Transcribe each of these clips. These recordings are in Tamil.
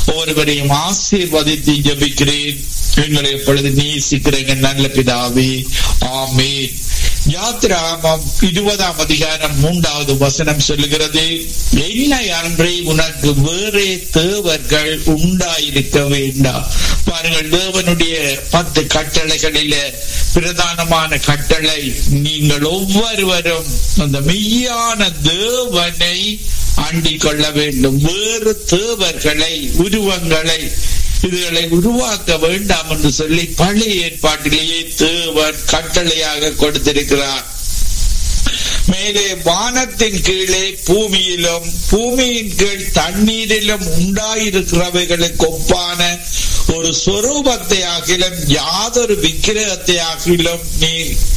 ஒவ்வொருவரையும் ஆசீர்வதித்து ஜபிக்கிறேன் எங்களை எப்பொழுது நேசிக்கிறேங்க நல்ல பிதாவே ஆமேன் யாத்ராமம் இருபதாம் அதிகாரம் மூன்றாவது வசனம் சொல்லுகிறது என்னை அன்றே உனக்கு வேறே தேவர்கள் உண்டாயிருக்க வேண்டாம் பாருங்கள் தேவனுடைய பத்து கட்டளைகளில பிரதானமான கட்டளை நீங்கள் ஒவ்வொருவரும் அந்த மெய்யான தேவனை அண்டிக் கொள்ள வேண்டும் வேறு தேவர்களை உருவங்களை இதுகளை உருவாக்க வேண்டாம் என்று சொல்லி பழைய ஏற்பாட்டிலேயே தேவன் கட்டளையாக கொடுத்திருக்கிறார் மேலே வானத்தின் கீழே பூமியிலும் பூமியின் கீழ் தண்ணீரிலும் உண்டாயிருக்கிறவைகளுக்கு ஒப்பான ஒரு சொரூபத்தை ஆகிலும் யாதொரு விக்கிரகத்தை ஆகிலும் நீ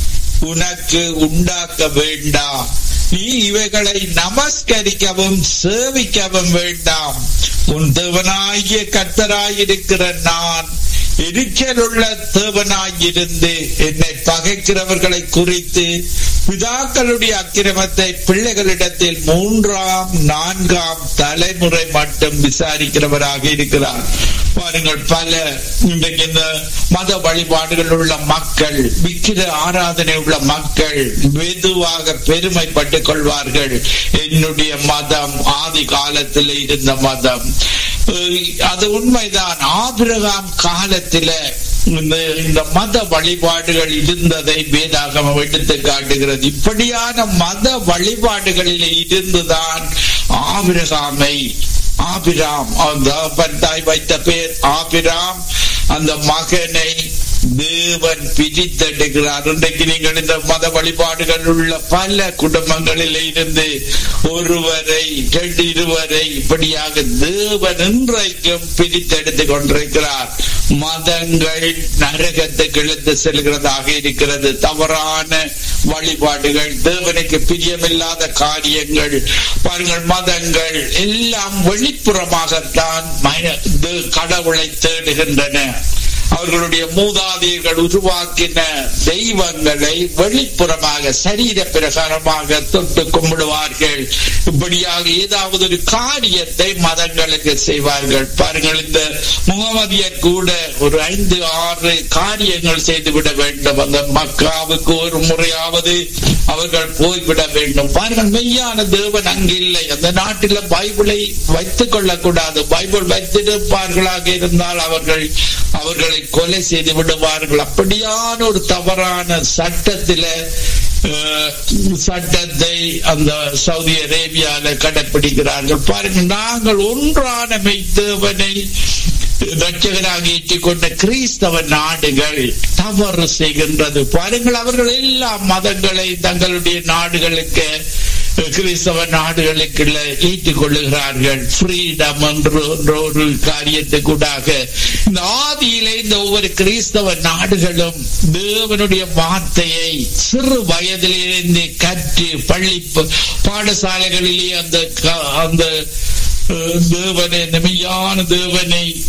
உனக்கு உண்டாக்க வேண்டாம் நீ இவைகளை நமஸ்கரிக்கவும் சேவிக்கவும் வேண்டாம் உன் தேவனாகிய கத்தராயிருக்கிற நான் எரிச்சலுள்ள தேவனாயிருந்து என்னை பகைக்கிறவர்களை குறித்து பிதாக்களுடைய அக்கிரமத்தை பிள்ளைகளிடத்தில் மூன்றாம் நான்காம் தலைமுறை மட்டும் விசாரிக்கிறவராக இருக்கிறார் பாருங்கள் பல இன்றைக்கு இந்த மத வழிபாடுகள் உள்ள மக்கள் விக்கிர ஆராதனை உள்ள மக்கள் மெதுவாக பெருமைப்பட்டுக் கொள்வார்கள் என்னுடைய மதம் ஆதி காலத்தில் இருந்த மதம் அது உண்மைதான் ஆபிரகாம் காலத்தில இந்த மத வழிபாடுகள் இருந்ததை வேதாகமம் எடுத்து காட்டுகிறது இப்படியான மத வழிபாடுகளில் இருந்துதான் ஆபிரகாமை ஆபிராம் அந்த தாய் வைத்த பேர் ஆபிராம் அந்த மகனை தேவன் பிரித்தெடுக்கிறார் இன்றைக்கு நீங்கள் இந்த மத வழிபாடுகள் உள்ள பல குடும்பங்களில் இருந்து ஒருவரை ரெண்டு இருவரை இப்படியாக தேவன் இன்றைக்கும் பிரித்தெடுத்துக் கொண்டிருக்கிறார் மதங்கள் நரகத்துக்கு இழுத்து செல்கிறதாக இருக்கிறது தவறான வழிபாடுகள் தேவனுக்கு பிரியமில்லாத காரியங்கள் பாருங்கள் மதங்கள் எல்லாம் வெளிப்புறமாகத்தான் கடவுளை தேடுகின்றன அவர்களுடைய மூதாதையர்கள் உருவாக்கின தெய்வங்களை வெளிப்புறமாக சரீர பிரகாரமாக தொட்டு கும்பிடுவார்கள் இப்படியாக ஏதாவது ஒரு காரியத்தை மதங்களுக்கு செய்வார்கள் பாருங்கள் இந்த முகமதியர் கூட ஒரு ஐந்து ஆறு காரியங்கள் செய்துவிட வேண்டும் அந்த மக்காவுக்கு ஒரு முறையாவது அவர்கள் போய்விட வேண்டும் பாருங்கள் மெய்யான தேவன் அங்கு இல்லை அந்த நாட்டில் பைபிளை வைத்துக் கொள்ளக்கூடாது பைபிள் வைத்திருப்பார்களாக இருந்தால் அவர்கள் அவர்களை கொலை செய்து விடுவார்கள் அப்படியான ஒரு தவறான சட்டத்தில சட்டத்தை அந்த சவுதி அரேபியால கடைபிடிக்கிறார்கள் பாருங்கள் நாங்கள் ஒன்றான மெய்தேவனை ரட்சகராக ஏற்றுக்கொண்ட கிறிஸ்தவ நாடுகள் தவறு செய்கின்றது பாருங்கள் அவர்கள் எல்லா மதங்களை தங்களுடைய நாடுகளுக்கு கிறிஸ்தவ நாடுகளுக்குள்ள ஏற்றுக் கொள்ளுகிறார்கள் ஃப்ரீடம் என்று ஒரு காரியத்துக்கூடாக இந்த ஆதியிலே இந்த ஒவ்வொரு கிறிஸ்தவ நாடுகளும் தேவனுடைய வார்த்தையை சிறு வயதிலிருந்து கற்று பள்ளி பாடசாலைகளிலே அந்த அந்த தேவனை மெய்யான தேவனை